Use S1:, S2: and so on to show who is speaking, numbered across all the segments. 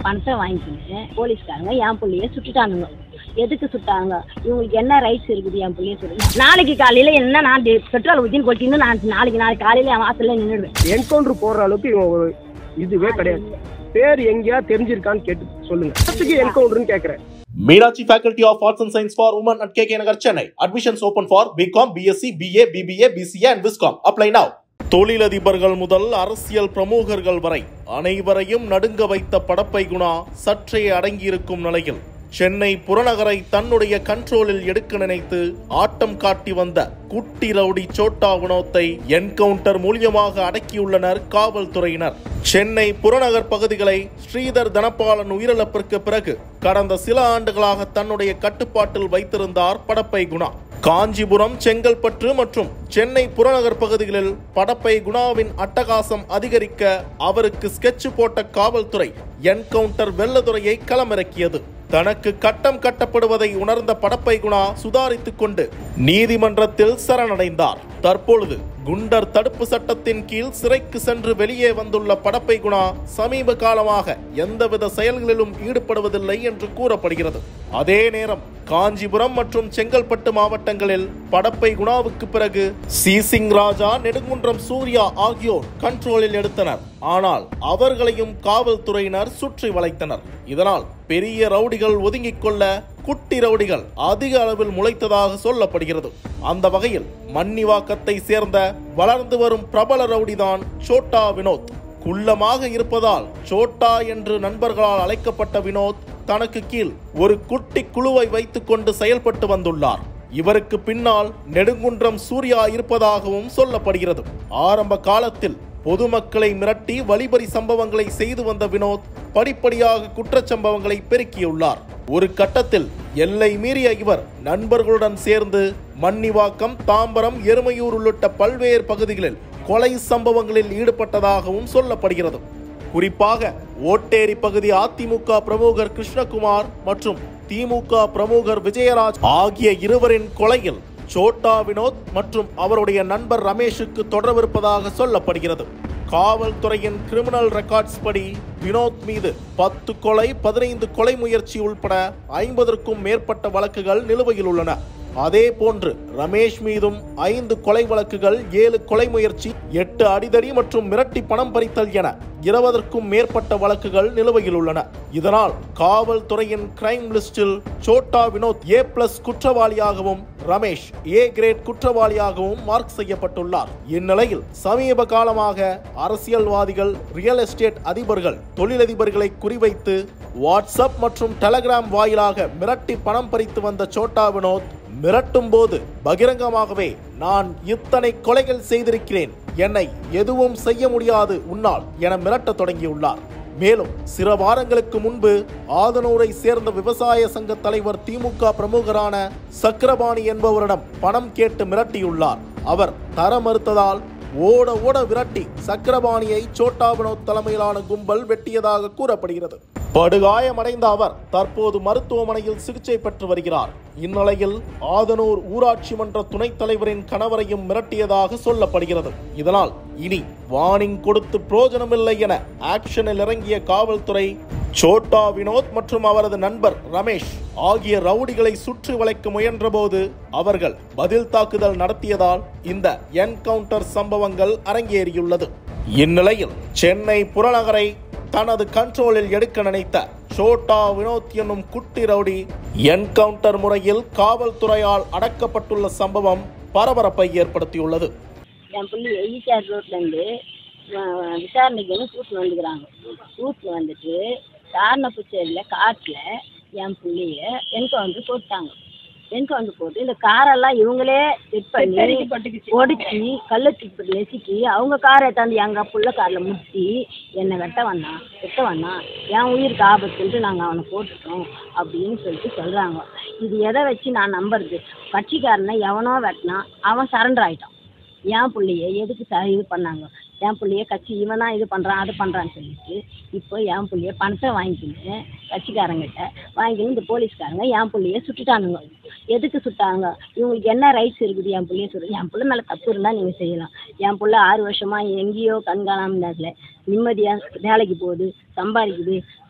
S1: பணத்தை வாங்கிக்கின்னு போலீஸ்காரங்க என் பிள்ளைய சுட்டுட்டானுங்க எதுக்கு சுட்டாங்க இவங்களுக்கு என்ன ரைட்ஸ் இருக்குது என் பிள்ளைய சொல்லுங்க நாளைக்கு காலையில என்ன நான் டெ- பெட்ரோல் ஊற்றின்னு கொட்டின்னு நான் நாளைக்கு நாளைக்கு காலையில என் வாசல்ல நின்றுடுவேன்
S2: என்கவுண்டர் போடுற அளவுக்கு இவன் ஒரு இதுவே கிடையாது பேர் எங்கேயா தெரிஞ்சிருக்கான்னு கேட்டு சொல்லுங்க அதுக்கு என்கவுண்டர்னு கேட்கறேன்
S3: Meenakshi Faculty of Arts and Science for Women at KK Nagar, Chennai. Admissions open for BCom, BSc, BA, BBA, BCA and Viscom. Apply now. தொழிலதிபர்கள் முதல் அரசியல் பிரமுகர்கள் வரை அனைவரையும் நடுங்க வைத்த படப்பை குணா சற்றே அடங்கியிருக்கும் நிலையில் சென்னை புறநகரை தன்னுடைய கண்ட்ரோலில் எடுக்க நினைத்து ஆட்டம் காட்டி வந்த குட்டி ரவுடி சோட்டா வினோத்தை என்கவுண்டர் மூலியமாக அடக்கியுள்ளனர் காவல்துறையினர் சென்னை புறநகர் பகுதிகளை ஸ்ரீதர் தனபாலன் உயிரிழப்பிற்கு பிறகு கடந்த சில ஆண்டுகளாக தன்னுடைய கட்டுப்பாட்டில் வைத்திருந்தார் படப்பை குணா காஞ்சிபுரம் செங்கல்பட்டு மற்றும் சென்னை புறநகர் பகுதிகளில் படப்பை குணாவின் அட்டகாசம் அதிகரிக்க அவருக்கு ஸ்கெட்ச் போட்ட காவல்துறை என்கவுண்டர் வெள்ளதுறையை களமிறக்கியது தனக்கு கட்டம் கட்டப்படுவதை உணர்ந்த படப்பை குணா சுதாரித்துக் கொண்டு நீதிமன்றத்தில் சரணடைந்தார் தற்பொழுது குண்டர் தடுப்பு சட்டத்தின் கீழ் சிறைக்கு சென்று வெளியே வந்துள்ள படப்பை குணா சமீப காலமாக எந்தவித செயல்களிலும் ஈடுபடுவதில்லை என்று கூறப்படுகிறது அதே நேரம் காஞ்சிபுரம் மற்றும் செங்கல்பட்டு மாவட்டங்களில் படப்பை குணாவுக்கு பிறகு சீசிங் ராஜா நெடுங்குன்றம் சூர்யா ஆகியோர் கண்ட்ரோலில் எடுத்தனர் ஆனால் அவர்களையும் காவல்துறையினர் சுற்றி வளைத்தனர் இதனால் பெரிய ரவுடிகள் ஒதுங்கிக் கொள்ள குட்டி ரவுடிகள் அதிக அளவில் முளைத்ததாக சொல்லப்படுகிறது அந்த வகையில் மன்னிவாக்கத்தை சேர்ந்த வளர்ந்து வரும் பிரபல ரவுடிதான் சோட்டா வினோத் குள்ளமாக இருப்பதால் சோட்டா என்று நண்பர்களால் அழைக்கப்பட்ட வினோத் தனக்கு கீழ் ஒரு குட்டி குழுவை வைத்துக்கொண்டு செயல்பட்டு வந்துள்ளார் இவருக்கு பின்னால் நெடுங்குன்றம் சூர்யா இருப்பதாகவும் சொல்லப்படுகிறது ஆரம்ப காலத்தில் பொதுமக்களை மிரட்டி வழிபறி சம்பவங்களை செய்து வந்த வினோத் படிப்படியாக குற்றச்சம்பவங்களை பெருக்கியுள்ளார் ஒரு கட்டத்தில் எல்லை மீறிய இவர் நண்பர்களுடன் சேர்ந்து மன்னிவாக்கம் தாம்பரம் எருமையூர் உள்ளிட்ட பல்வேறு பகுதிகளில் கொலை சம்பவங்களில் ஈடுபட்டதாகவும் சொல்லப்படுகிறது குறிப்பாக ஓட்டேரி பகுதி அதிமுக பிரமுகர் கிருஷ்ணகுமார் மற்றும் திமுக பிரமுகர் விஜயராஜ் ஆகிய இருவரின் கொலையில் சோட்டா வினோத் மற்றும் அவருடைய நண்பர் ரமேஷுக்கு தொடர்பிருப்பதாக சொல்லப்படுகிறது காவல்துறையின் கிரிமினல் ரெக்கார்ட்ஸ் படி வினோத் மீது பத்து கொலை பதினைந்து கொலை முயற்சி உள்பட ஐம்பதற்கும் மேற்பட்ட வழக்குகள் நிலுவையில் உள்ளன அதே போன்று ரமேஷ் மீதும் ஐந்து கொலை வழக்குகள் ஏழு கொலை முயற்சி எட்டு அடிதடி மற்றும் மிரட்டி பணம் பறித்தல் என இருபதற்கும் மேற்பட்ட வழக்குகள் நிலுவையில் உள்ளன இதனால் காவல்துறையின் கிரைம் லிஸ்டில் சோட்டா வினோத் ஏ பிளஸ் குற்றவாளியாகவும் ரமேஷ் ஏ கிரேட் குற்றவாளியாகவும் மார்க் செய்யப்பட்டுள்ளார் இந்நிலையில் சமீப காலமாக அரசியல்வாதிகள் ரியல் எஸ்டேட் அதிபர்கள் தொழிலதிபர்களை குறிவைத்து வாட்ஸ்அப் மற்றும் டெலகிராம் வாயிலாக மிரட்டி பணம் பறித்து வந்த சோட்டா வினோத் மிரட்டும் போது பகிரங்கமாகவே நான் இத்தனை கொலைகள் செய்திருக்கிறேன் என்னை எதுவும் செய்ய முடியாது உன்னால் என மிரட்டத் தொடங்கியுள்ளார் மேலும் சில வாரங்களுக்கு முன்பு ஆதனூரை சேர்ந்த விவசாய சங்க தலைவர் திமுக பிரமுகரான சக்கரபாணி என்பவரிடம் பணம் கேட்டு மிரட்டியுள்ளார் அவர் தர மறுத்ததால் ஓட ஓட விரட்டி சக்கரபாணியை சோட்டா வினோத் தலைமையிலான கும்பல் வெட்டியதாக கூறப்படுகிறது படுகாயமடைந்த அவர் தற்போது மருத்துவமனையில் சிகிச்சை பெற்று வருகிறார் இந்நிலையில் ஆதனூர் ஊராட்சி மன்ற துணைத் தலைவரின் கணவரையும் மிரட்டியதாக சொல்லப்படுகிறது இதனால் இனி வார்னிங் கொடுத்து பிரோஜனமில்லை என ஆக்ஷனில் இறங்கிய காவல்துறை சோட்டா வினோத் மற்றும் அவரது நண்பர் ரமேஷ் ஆகிய ரவுடிகளை சுற்றி வளைக்க முயன்றபோது அவர்கள் பதில் தாக்குதல் நடத்தியதால் இந்த என்கவுண்டர் சம்பவங்கள் அரங்கேறியுள்ளது இந்நிலையில் சென்னை புறநகரை தனது கண்ட்ரோலில் எடுக்க நினைத்த சோட்டா வினோத் என்னும் குட்டி ரவுடி என்கவுண்டர் முறையில் காவல்துறையால் அடக்கப்பட்டுள்ள சம்பவம் பரபரப்பை ஏற்படுத்தியுள்ளது
S1: என் பிள்ளை ஈசிஆர் ரோட்லேருந்து விசாரணைக்குன்னு கூட்டின்னு வந்துக்கிறாங்க கூட்டின்னு வந்துட்டு காரணப்புச்சேரியில் காட்டில் என் பிள்ளைய என்கவுண்டர் போட்டாங்க என்கவுண்டர் போட்டு இந்த காரெல்லாம் இவங்களே செட் பண்ணி ஒடிச்சு கள்ளத்துக்கு போட்டு நெசுக்கி அவங்க காரை எடுத்தாந்து எங்கள் புள்ள காரில் முட்டி என்னை வெட்ட வந்தான் வெட்ட வந்தான் என் உயிருக்கு ஆபத்துன்ட்டு நாங்கள் அவனை போட்டுட்டோம் அப்படின்னு சொல்லிட்டு சொல்கிறாங்க இது எதை வச்சு நான் நம்புறது கட்சிக்காரனை எவனோ வெட்டினா அவன் சரண்டர் ஆயிட்டான் என் பிள்ளைய எதுக்கு ச இது பண்ணாங்க என் பிள்ளைய கட்சி இவன் தான் இது பண்ணுறான் அது பண்ணுறான்னு சொல்லிட்டு இப்போ என் பிள்ளைய பணத்தை வாங்கிக்கின்னு கட்சிக்காரங்கிட்ட வாங்கிக்கின்னு இந்த போலீஸ்காரங்க என் பிள்ளைய சுட்டுட்டானுங்க எதுக்கு சுட்டாங்க இவங்களுக்கு என்ன ரைட்ஸ் இருக்குது என் பிள்ளைய சொல்லுங்க என் பிள்ளை மேலே தப்பு இருந்தால் நீங்கள் செய்யலாம் என் பிள்ளை ஆறு வருஷமாக எங்கேயோ கண்காணாமல் நேரத்தில் நிம்மதியாக வேலைக்கு போகுது சம்பாதிக்குது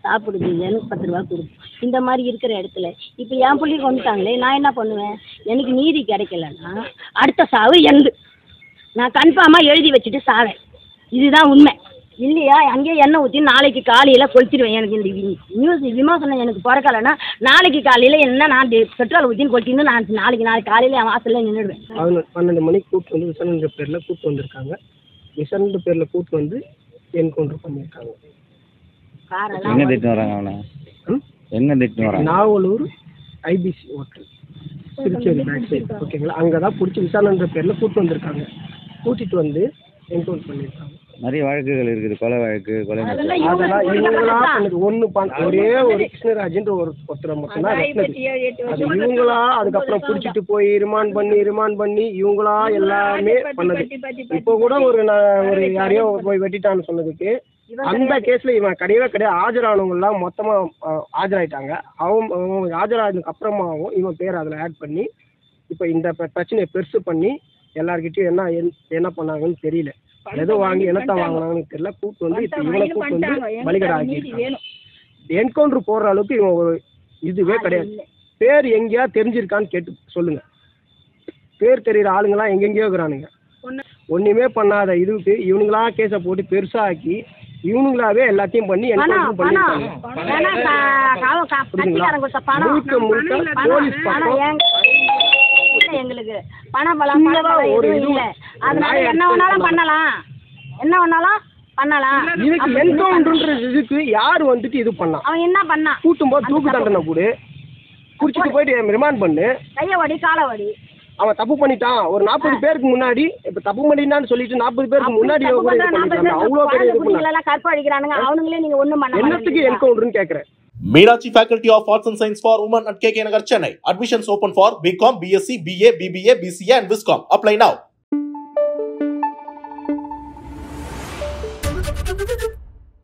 S1: சாப்பிடுது எனக்கு பத்து ரூபா கொடு இந்த மாதிரி இருக்கிற இடத்துல இப்போ என் பிள்ளைக்கு வந்துட்டாங்களே நான் என்ன பண்ணுவேன் எனக்கு நீதி கிடைக்கலன்னா அடுத்த சாவு எந்து நான் கன்ஃபார்மாக எழுதி வச்சுட்டு சாவேன் இதுதான் உண்மை இல்லையா அங்கேயே எண்ணெய் ஊற்றி நாளைக்கு காலையில் கொளுத்திடுவேன் எனக்கு இந்த வி- நியூஸ் விமர்சனம் எனக்கு பிறக்கலைன்னா நாளைக்கு காலையில் என்ன நான் டி- பெட்ரோல் ஊற்றின்னு கொளுத்தின்னு நான் நாளைக்கு நாளைக்கு காலையில் என் வாசலில் நின்றுடுவேன்
S2: பதினொன்று பன்னெண்டு மணிக்கு கூப்பிட்டு வந்து விசாரணைன்ற பேரில் கூப்பிட்டு வந்திருக்காங்க விசாரணை பேரில் கூப்பிட்டு வந்து என்கவுண்டர் பண்ணியிருக்காங்க
S1: காரெல்லாம்
S4: எங்க திட்டு வராங்க அவனை
S2: ம்?
S4: எங்க திட்டு வராங்க
S2: Navalur IBC hotel Thiruchery back side ஓகேங்களா அங்கே தான் பிடிச்சி விசாரணைன்ற பேரில் கூப்பிட்டு வந்திருக்காங்க கூட்டிகிட்டு வந்து என்கவுண்டர் பண்ணியிருக்காங்க
S4: நிறைய வழக்குகள் இருக்குது கொலை வழக்கு கொலை மிரட்டல்.
S1: அதெல்லாம் இவங்க
S2: அதெல்லாம்
S1: இவங்க
S2: இவங்களா
S1: தான்.
S2: பண்ணது ஒன்று பண்ண ஒரே ஒரு கிருஷ்ணராஜன்ற ஒரு ஒருத்தரை மட்டும்தான் வெட்டினது அது இவங்களா அதுக்கப்புறம் பிடிச்சிட்டு போய் ரிமாண்ட் பண்ணி ரிமாண்ட் பண்ணி இவங்களா எல்லாமே பண்ணது இப்போ கூட ஒரு நான் ஒரு யாரையோ போய் வெட்டிட்டான்னு சொன்னதுக்கு அந்த கேஸ்ல இவன் கிடையவே கிடையாது ஆஜரானவங்க எல்லாம் மொத்தமா அஹ், ஆஜராயிட்டாங்க அவன் அவன் ஆஜரானதுக்கு அப்புறமாவும் இவன் பேர் அதில் ஆட் பண்ணி இப்போ இந்த பிர- பிரச்சனையை பெருசு பண்ணி எல்லார்கிட்டயும் என்ன என்- என்ன பண்ணாங்கன்னு தெரியல எதோ வாங்கி என்னத்த வாங்கினாங்கன்னு தெரியல கூப்பிட்டு வந்து இப்போ இவனை கூப்பிட்டு வந்து பலிகடை ஆக்கியிருக்காங்க என்கவுண்டர் போடுற அளவுக்கு இவன் ஒரு இதுவே கிடையாது பேர் எங்கேயா தெரிஞ்சிருக்கான்னு கேட்டு சொல்லுங்க பேர் தெரியுற ஆளுங்களாம் எங்கெங்கேயோ இருக்கிறானுங்க ஒண்ணுமே பண்ணாத இதுக்கு இவனுங்களா கேஸை போட்டு பெருசாக்கி இவனுங்களாவே எல்லாத்தையும் பண்ணி
S1: பணம்
S2: என்கவுண்டர்
S1: பணம்
S2: பண்ணியிருக்காங்க
S1: வேணா கா- கா- கா- கட்சிக்காரன் கொடுத்த பணம்
S2: முழுக்க முழுக்க
S1: பணம்
S2: போலீஸ்
S1: பணம்
S2: பக்கம்
S1: எங்க- இல்ல எங்களுக்கு பணம் பலம் பணம்
S2: சின்னதா
S1: பலம்
S2: ஒரு
S1: எதுவும்
S2: இது-
S1: இல்ல அதனால
S2: நாயை
S1: என்ன
S2: எடுத்து
S1: வேணாலும் பண்ணலாம் என்ன வேணாலும் பண்ணலாம்
S2: இதுக்கு
S1: அப்படி இது பண்ண-
S2: என்கவுண்டர்ன்ற இதுக்கு யார் வந்துட்டு இது பண்ணா
S1: அவன் என்ன பண்ணான்
S2: கூட்டும் போது தூக்கு தண்டனை கொடு குடிச்சிட்டு போயிட்டு ரிமாண்ட் பண்ணு
S1: கைய வடி கால வடி
S2: அவன் தப்பு பண்ணிட்டான் ஒரு நாற்பது பேருக்கு முன்னாடி இப்ப தப்பு பண்ணிட்டான்னு சொல்லிட்டு நாற்பது பேருக்கு முன்னாடி
S1: தப்பு
S2: கூட இது
S1: பண்ற நாற்பது
S2: பண்ணிருக்காங்க
S1: பேர்
S2: அவ்வளோ பெரிய இது பண்ணாங்க
S1: குழந்தைகளெல்லாம் கற்ப அடிக்கிறானுங்க அவனுங்களே நீங்க ஒண்ணும் பண்ண
S2: என்னத்துக்கு
S1: மாட்டேங்கிறீங்க.
S2: என்கவுண்டர்னு கேக்குறேன்
S3: Meenakshi Faculty of Arts and Science for Women at KK Nagar, Chennai. Admissions open for BCom, BSc, BA, BBA, BCA and Viscom. Apply now.